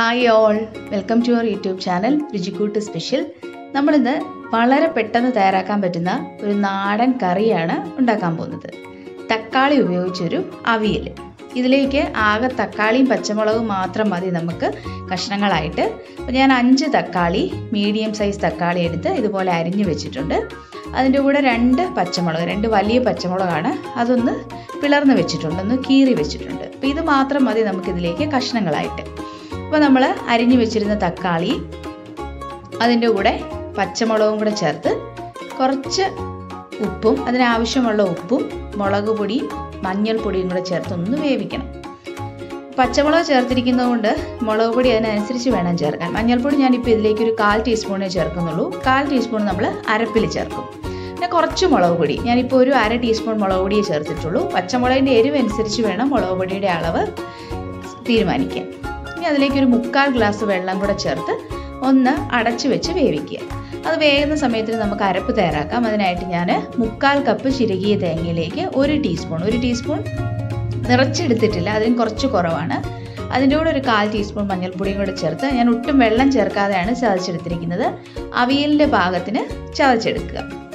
hi all welcome to our YouTube channel Ruchikoottu special നമ്മളിന്ന് വളരെ പെട്ടെന്ന് തയ്യാറാക്കാൻ പറ്റുന്ന ഒരു നാടൻ കറിയാണ് ഉണ്ടാക്കാൻ പോകുന്നത് തക്കാളി ഉപയോഗിച്ചൊരു അവിയൽ ഇതിലേക്ക് ആകെ തക്കാളിയും പച്ചമുളകും മാത്രം മതി നമുക്ക് കഷ്ണങ്ങളായിട്ട് അപ്പോൾ ഞാൻ അഞ്ച് തക്കാളി മീഡിയം സൈസ് തക്കാളി എടുത്ത് ഇതുപോലെ അരിഞ്ഞു വെച്ചിട്ടുണ്ട് അതിൻ്റെ കൂടെ രണ്ട് പച്ചമുളക് രണ്ട് വലിയ പച്ചമുളകാണ് അതൊന്ന് പിളർന്ന് വെച്ചിട്ടുണ്ട് ഒന്ന് കീറി വെച്ചിട്ടുണ്ട് അപ്പോൾ ഇത് മാത്രം മതി നമുക്കിതിലേക്ക് കഷ്ണങ്ങളായിട്ട് അപ്പോൾ നമ്മൾ അരിഞ്ഞു വെച്ചിരുന്ന തക്കാളി അതിൻ്റെ കൂടെ പച്ചമുളകും കൂടെ ചേർത്ത് കുറച്ച് ഉപ്പും അതിനാവശ്യമുള്ള ഉപ്പും മുളക് പൊടിയും മഞ്ഞൾപ്പൊടിയും കൂടെ ചേർത്ത് ഒന്ന് വേവിക്കണം പച്ചമുളക് ചേർത്തിരിക്കുന്നത് കൊണ്ട് മുളക് പൊടി അതിനനുസരിച്ച് വേണം ചേർക്കാൻ മഞ്ഞൾപ്പൊടി ഞാനിപ്പോൾ ഇതിലേക്ക് ഒരു കാൽ ടീസ്പൂണേ ചേർക്കുന്നുള്ളൂ കാൽ ടീസ്പൂൺ നമ്മൾ അരപ്പിൽ ചേർക്കും പിന്നെ കുറച്ച് മുളക് പൊടി ഞാനിപ്പോൾ ഒരു അര ടീസ്പൂൺ മുളക് പൊടിയേ ചേർത്തിട്ടുള്ളൂ പച്ചമുളകിൻ്റെ എരിവ് അനുസരിച്ച് വേണം മുളക് പൊടിയുടെ അളവ് തീരുമാനിക്കാൻ ഇനി അതിലേക്ക് ഒരു മുക്കാൽ ഗ്ലാസ് വെള്ളം കൂടെ ചേർത്ത് ഒന്ന് അടച്ചു വെച്ച് വേവിക്കുക അത് വേകുന്ന സമയത്തിന് നമുക്ക് അരപ്പ് തയ്യാറാക്കാം അതിനായിട്ട് ഞാൻ മുക്കാൽ കപ്പ് ചിരകിയ തേങ്ങയിലേക്ക് ഒരു ടീസ്പൂൺ ഒരു ടീസ്പൂൺ നിറച്ചെടുത്തിട്ടില്ല അതിന് കുറച്ച് കുറവാണ് അതിൻ്റെ കൂടെ ഒരു കാൽ ടീസ്പൂൺ മഞ്ഞൾപ്പൊടിയും കൂടെ ചേർത്ത് ഞാൻ ഒട്ടും വെള്ളം ചേർക്കാതെയാണ് ചതച്ചെടുത്തിരിക്കുന്നത് അവിയലിൻ്റെ പാകത്തിന് ചതച്ചെടുക്കുക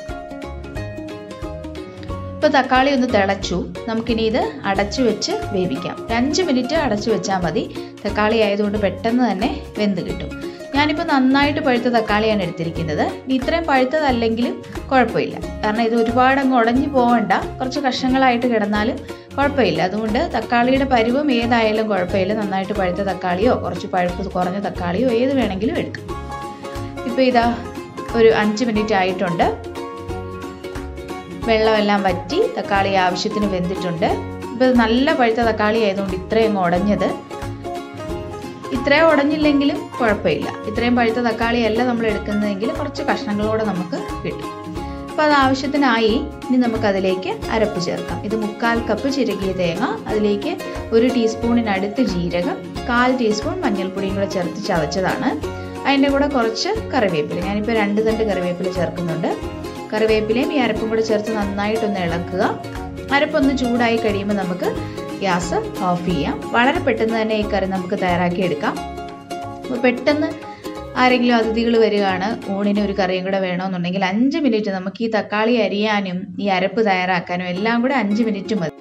ഇപ്പോൾ തക്കാളി ഒന്ന് തിളച്ചു നമുക്കിനി ഇത് അടച്ചു വെച്ച് വേവിക്കാം ഒരു അഞ്ച് മിനിറ്റ് അടച്ചു വെച്ചാൽ മതി തക്കാളി ആയതുകൊണ്ട് പെട്ടെന്ന് തന്നെ വെന്ത് കിട്ടും ഞാനിപ്പോൾ നന്നായിട്ട് പഴുത്ത തക്കാളിയാണ് എടുത്തിരിക്കുന്നത് ഇത്രയും പഴുത്തതല്ലെങ്കിലും കുഴപ്പമില്ല കാരണം ഇത് ഒരുപാട് അങ്ങ് ഉടഞ്ഞു പോകണ്ട കുറച്ച് കഷ്ണങ്ങളായിട്ട് കിടന്നാലും കുഴപ്പമില്ല അതുകൊണ്ട് തക്കാളിയുടെ പരുവം ഏതായാലും കുഴപ്പമില്ല നന്നായിട്ട് പഴുത്ത തക്കാളിയോ കുറച്ച് പഴുപ്പ് കുറഞ്ഞ തക്കാളിയോ ഏത് വേണമെങ്കിലും എടുക്കാം ഇപ്പോൾ ഇതാ ഒരു അഞ്ച് മിനിറ്റ് ആയിട്ടുണ്ട് വെള്ളമെല്ലാം വറ്റി തക്കാളി ആവശ്യത്തിന് വെന്തിട്ടുണ്ട് ഇപ്പോൾ നല്ല പഴുത്ത തക്കാളി ആയതുകൊണ്ട് ഇത്രയും അങ്ങ് ഉടഞ്ഞത് ഇത്രയും ഉടഞ്ഞില്ലെങ്കിലും കുഴപ്പമില്ല ഇത്രയും പഴുത്ത തക്കാളിയല്ല നമ്മൾ എടുക്കുന്നതെങ്കിൽ കുറച്ച് കഷ്ണങ്ങളോടെ നമുക്ക് കിട്ടും അപ്പോൾ അത് ആവശ്യത്തിനായി ഇനി നമുക്കതിലേക്ക് അരപ്പ് ചേർക്കാം ഇത് മുക്കാൽ കപ്പ് ചിരകിയ തേങ്ങ അതിലേക്ക് ഒരു ടീസ്പൂണിനടുത്ത് ജീരകം കാൽ ടീസ്പൂൺ മഞ്ഞൾപ്പൊടിയും കൂടെ ചേർത്ത് ചതച്ചതാണ് അതിൻ്റെ കൂടെ കുറച്ച് കറിവേപ്പില ഞാനിപ്പോൾ രണ്ട് തണ്ട് കറിവേപ്പില ചേർക്കുന്നുണ്ട് കറിവേപ്പിലയും ഈ അരപ്പും കൂടെ ചേർത്ത് നന്നായിട്ടൊന്ന് ഇളക്കുക അരപ്പൊന്ന് ചൂടായി കഴിയുമ്പോൾ നമുക്ക് ഗ്യാസ് ഓഫ് ചെയ്യാം വളരെ പെട്ടെന്ന് തന്നെ ഈ കറി നമുക്ക് തയ്യാറാക്കി എടുക്കാം അപ്പോൾ പെട്ടെന്ന് ആരെങ്കിലും അതിഥികൾ വരികയാണ് ഊണിന് ഒരു കറിയും കൂടെ വേണമെന്നുണ്ടെങ്കിൽ അഞ്ച് മിനിറ്റ് നമുക്ക് ഈ തക്കാളി അരിയാനും ഈ അരപ്പ് തയ്യാറാക്കാനും എല്ലാം കൂടെ അഞ്ച് മിനിറ്റ് മതി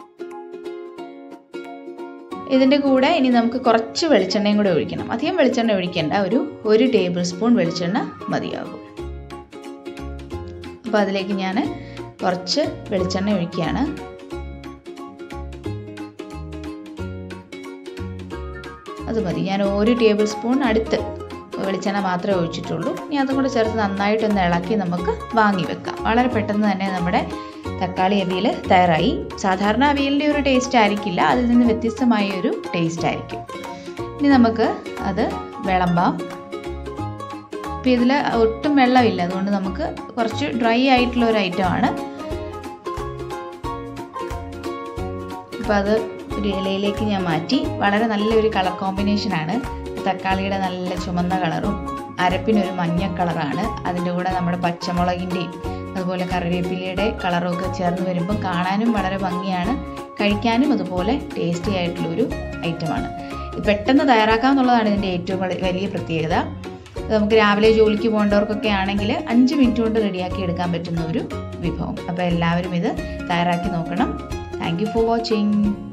ഇതിൻ്റെ കൂടെ ഇനി നമുക്ക് കുറച്ച് വെളിച്ചെണ്ണയും കൂടെ ഒഴിക്കണം അധികം വെളിച്ചെണ്ണ ഒഴിക്കേണ്ട ഒരു ഒരു ടേബിൾ സ്പൂൺ വെളിച്ചെണ്ണ മതിയാകും അപ്പോൾ അതിലേക്ക് ഞാൻ കുറച്ച് വെളിച്ചെണ്ണ ഒഴിക്കുകയാണ് അത് മതി ഞാൻ ഒരു ടേബിൾ സ്പൂൺ അടുത്ത് വെളിച്ചെണ്ണ മാത്രമേ ഒഴിച്ചിട്ടുള്ളൂ ഇനി അതും കൂടെ ചേർത്ത് നന്നായിട്ടൊന്ന് ഇളക്കി നമുക്ക് വാങ്ങി വെക്കാം വളരെ പെട്ടെന്ന് തന്നെ നമ്മുടെ തക്കാളി അവിയൽ തയ്യാറായി സാധാരണ അവിയലിൻ്റെ ഒരു ടേസ്റ്റ് ആയിരിക്കില്ല അതിൽ നിന്ന് വ്യത്യസ്തമായ ഒരു ടേസ്റ്റ് ആയിരിക്കും ഇനി നമുക്ക് അത് വിളമ്പാം ഇപ്പം ഇതിൽ ഒട്ടും വെള്ളമില്ല അതുകൊണ്ട് നമുക്ക് കുറച്ച് ഡ്രൈ ആയിട്ടുള്ള ഒരു ഐറ്റമാണ് അപ്പോൾ അത് ഒരു ഇലയിലേക്ക് ഞാൻ മാറ്റി വളരെ നല്ലൊരു കളർ കോമ്പിനേഷനാണ് തക്കാളിയുടെ നല്ല ചുമന്ന കളറും അരപ്പിനൊരു മഞ്ഞ കളറാണ് അതിൻ്റെ കൂടെ നമ്മുടെ പച്ചമുളകിൻ്റെയും അതുപോലെ കറിവേപ്പിലയുടെ കളറും ഒക്കെ ചേർന്ന് വരുമ്പോൾ കാണാനും വളരെ ഭംഗിയാണ് കഴിക്കാനും അതുപോലെ ടേസ്റ്റി ആയിട്ടുള്ളൊരു ഐറ്റമാണ് പെട്ടെന്ന് തയ്യാറാക്കാമെന്നുള്ളതാണ് ഇതിൻ്റെ ഏറ്റവും വലിയ പ്രത്യേകത നമുക്ക് രാവിലെ ജോലിക്ക് പോകേണ്ടവർക്കൊക്കെ ആണെങ്കിൽ അഞ്ച് മിനിറ്റ് കൊണ്ട് റെഡിയാക്കി എടുക്കാൻ പറ്റുന്ന ഒരു വിഭവം അപ്പോൾ എല്ലാവരും ഇത് തയ്യാറാക്കി നോക്കണം താങ്ക് യു ഫോർ വാച്ചിങ്